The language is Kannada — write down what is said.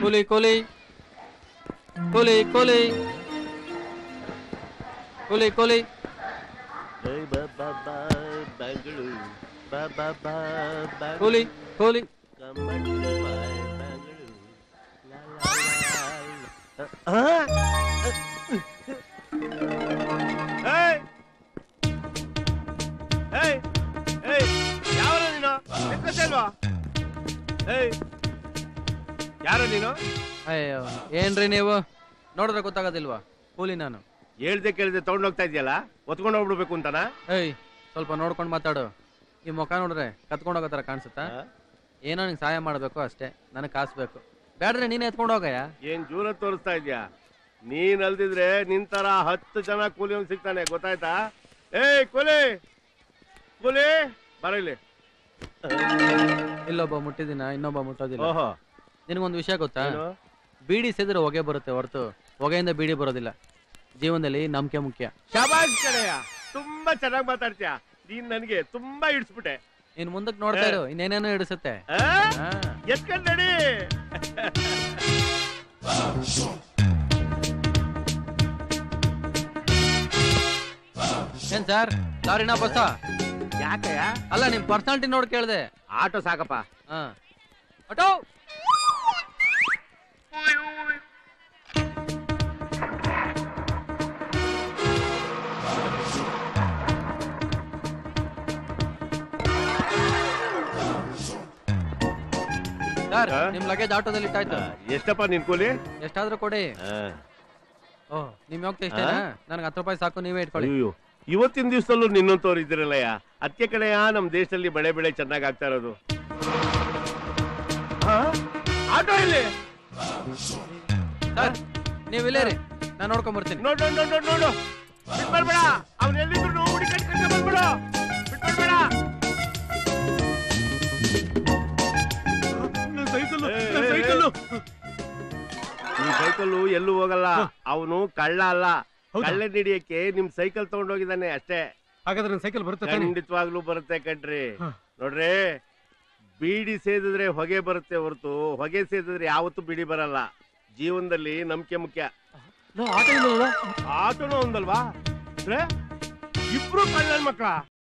ಕೂಲಿ ಕೂಲಿ ಕೂಲಿ ಕೂಲಿ ಕೂಲಿ ಕೂಲಿ ಕೂಲಿ ಕೂಲಿ ಯಾವನ ನೀನು ಎತ್ಕೊಳ್ತಾ ಏಯ್ ಯಾರು ನೀನು ಅಯ್ಯೋ ಏನ್ರಿ ನೀವು ನೋಡಿದ್ರೆ ಗೊತ್ತಾಗೋದಿಲ್ವಾ ಕೂಲಿ ನಾನು ಹೇಳ್ದೆ ಕೇಳ್ದೆ ತಗೊಂಡ್ ಹೋಗ್ತಾ ಇದೆಯಲ್ಲ ಒತ್ಕೊಂಡು ಹೋಗ್ಬಿಡ್ಬೇಕು ಅಂತನ ಏಯ್ ಸ್ವಲ್ಪ ನೋಡ್ಕೊಂಡು ಮಾತಾಡು ಈ ಮುಖ ನೋಡಿದ್ರೆ ಕತ್ಕೊಂಡು ಹೋಗೋ ಥರ ಕಾಣಿಸುತ್ತಾ ಏನೋ ನಿಂಗೆ ಸಹಾಯ ಮಾಡಬೇಕು ಅಷ್ಟೇ ನನಗೆ ಕಾಸು ಬೇಕು ಬೇಡ್ರೆ ನೀನೇ ಎತ್ಕೊಂಡು ಹೋಗಯ್ಯ ಏನ್ ಜೂರ ತೋರಿಸ್ತಾ ಇದ್ಯಾ ನೀನ್ ಅಲ್ದಿದ್ರೆ ನಿನ್ ತರ ಹತ್ತು ಜನ ಕೂಲಿ ಅವ್ನ್ ಸಿಗ್ತಾನೆ ಗೊತ್ತಾಯ್ತಾ ಏಯ್ ಕೂಲಿ ಕೂಲಿ ಬರ ಇಲ್ಲಿ ಇಲ್ಲೊಬ್ಬ ಮುಟ್ಟಿದಿನ ಇನ್ನೊಬ್ಬ ಮುಟ್ಟೋದಿಲ್ಲ ಓಹೋ ನಿನಗೊಂದು ವಿಷಯ ಗೊತ್ತಾ ಏನು? ಬೀಡಿ ಸೇದ್ರೆ ಹೊಗೆ ಬರುತ್ತೆ ಹೊರತು ಹೊಗೆಯಿಂದ ಬೀಡಿ ಬರೋದಿಲ್ಲ ಜೀವನದಲ್ಲಿ ನಂಬಿಕೆ ಮುಖ್ಯ ಶಬಾಷ್ ಕಡೆಯ ತುಂಬಾ ಚೆನ್ನಾಗಿ ಮಾತಾಡ್ತೀಯ ನೀನ್ ನನ್ಗೆ ತುಂಬಾ ಇಡ್ಸ್ಬಿಟ್ಟೆ ಇನ್ ಮುಂದಕ್ಕೆ ನೋಡ್ತಾ ಇರು ಇನ್ನೇನೇನೋ ಹಿಡಿಸುತ್ತೆ ಆ? ಹಾ. ಎತ್ಕೊಂಡ್ ನಡಿ ಏನ್ ಸರ್ ಲಾರಿನ ಬಸ್ಸ ಯಾಕಯ್ಯ ಅಲ್ಲ ನಿಮ್ ಪರ್ಸನಾಲಿಟಿ ನೋಡಿ ಕೇಳ್ದೆ ಆಟೋ ಸಾಕಪ್ಪ ಹಾ ಆಟೋ ಸರ್ ಹಾ? ನಿಮ್ ಲಗೇಜ್ ಆಟೋದಲ್ಲಿ ಇಟ್ಟಾಯ್ತು ಎಷ್ಟಪ್ಪ ನಿನ್ ಕೂಲಿ ಎಷ್ಟಾದ್ರೂ ಕೊಡಿ ಓ ನಿಮ್ ಹೋಗ್ತಾ ಇಷ್ಟೇನಾ ನನಗೆ ಹತ್ತು ರೂಪಾಯಿ ಸಾಕು ನೀವೇ ಇಟ್ಕೊಳ್ಳಿ ಅಯ್ಯೋ ಇವತ್ತಿನ ದಿವಸದಲ್ಲೂ ನಿನ್ನಂತವ್ರು ಇದ್ರಲ್ಲಯ್ಯ ಅದಕ್ಕೆ ಕಡೆಯ ನಮ್ ದೇಶದಲ್ಲಿ ಮಳೆ ಬೆಳೆ ಚೆನ್ನಾಗ್ ಆಗ್ತಾ ಇರೋದು ಆ? ಆಟೋ ಇಲ್ಲಿ ಸರ್ ನೀವು ಇಲ್ಲೇ ರೀ ನಾನು ನೋಡ್ಕೊಂಡ್ ಬರ್ತೀನಿ ನೋಡು ನೋಡು ನೋಡು ನೋಡು ಬಿಟ್ಬರ್ಬೇಡ ಅವ್ನ ಎಲ್ಲಿದ್ರು ಹುಡಿ ಕಟ್ಟಿ ಕಟ್ಟಿ ಬಂದ್ಬಿಡು ಬಿಟ್ಬರ್ಬೇಡ ಈ ಸೈಕಲ್ ಎಲ್ಲೂ ಹೋಗಲ್ಲ ಅವನು ಕಳ್ಳ ಅಲ್ಲ ಕಳ್ಳ ಹಿಡಿಯಕ್ಕೆ ನಿಮ್ ಸೈಕಲ್ ತಗೊಂಡೋಗಿದ್ದಾನೆ ಅಷ್ಟೇ ಹಾಗಾದ್ರೆ ನನ್ನ ಸೈಕಲ್ ಬರುತ್ತೆ ತಾನೆ ಖಂಡಿತವಾಗ್ಲೂ ಬರುತ್ತೆ ಕಣ್ರಿ ನೋಡ್ರಿ ಬೀಡಿ ಸೇದಿದ್ರೆ ಹೊಗೆ ಬರುತ್ತೆ ಹೊರತು ಹೊಗೆ ಸೇದಿದ್ರೆ ಯಾವತ್ತೂ ಬಿಡಿ ಬರಲ್ಲ ಜೀವನದಲ್ಲಿ ನಂಬಿಕೆ ಮುಖ್ಯ ಆಟೋನು ಒಂದಲ್ವಾ ಅಂದ್ರೆ ಇಬ್ರು ಕಳ್ಳನ್ ಮಕ್ಳ